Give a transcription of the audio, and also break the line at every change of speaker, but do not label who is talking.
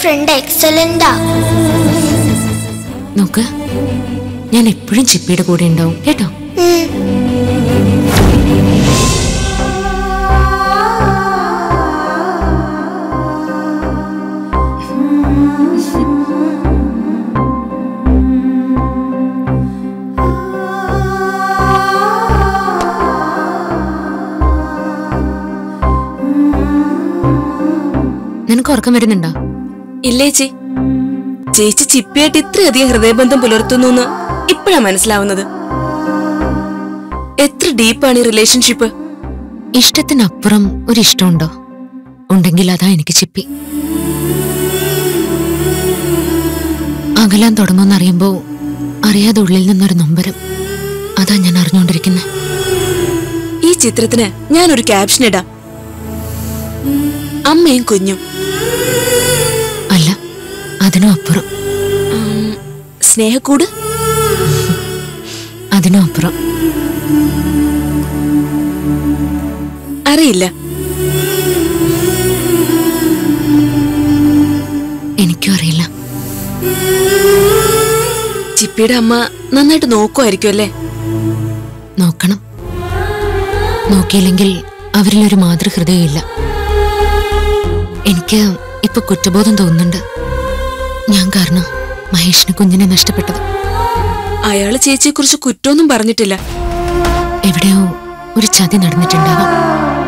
front എക്സലന്റാ
നോക്ക് ഞാൻ എപ്പോഴും ചിപ്പിയുടെ കൂടെ ഉണ്ടാവും കേട്ടോ നിനക്ക് ഉറക്കം വരുന്നുണ്ടോ
ഇല്ലേച്ചി ചേച്ചി ചിപ്പിയായിട്ട് ഇത്രയധികം ഹൃദയബന്ധം പുലർത്തുന്നു ഇപ്പോഴാ മനസ്സിലാവുന്നത് എത്ര ഡീപ്പാണ് ഈ റിലേഷൻഷിപ്പ്
ഇഷ്ടത്തിനപ്പുറം ഒരു ഇഷ്ടമുണ്ടോ ഉണ്ടെങ്കിൽ അതാ എനിക്ക് ചിപ്പി അകലാൻ തുടങ്ങുമെന്നറിയുമ്പോ അറിയാതെ ഉള്ളിൽ നിന്നൊരു നൊമ്പരം അതാ ഞാൻ അറിഞ്ഞുകൊണ്ടിരിക്കുന്നത്
ഈ ചിത്രത്തിന് ഞാനൊരു ക്യാപ്ഷൻ ഇടാം അമ്മയും കുഞ്ഞും
അല്ല അതിനും അപ്പുറം
ഉം, സ്നേഹക്കൂട്
അതിനും അപ്പുറം
അറിയില്ല
എനിക്കും അറിയില്ല
ചിപ്പിയുടെ അമ്മ നന്നായിട്ട് നോക്കുമായിരിക്കും അല്ലേ
നോക്കണം നോക്കിയില്ലെങ്കിൽ അവരിലൊരു മാതൃഹൃദയമില്ല എനിക്ക് ഇപ്പൊ കുറ്റബോധം തോന്നുന്നുണ്ട് ഞാൻ കാരണം മഹേഷിന് കുഞ്ഞിനെ നഷ്ടപ്പെട്ടത്
അയാള് ചേച്ചിയെ കുറിച്ച് കുറ്റമൊന്നും പറഞ്ഞിട്ടില്ല
എവിടെയോ ഒരു ചതി നടന്നിട്ടുണ്ടാവാം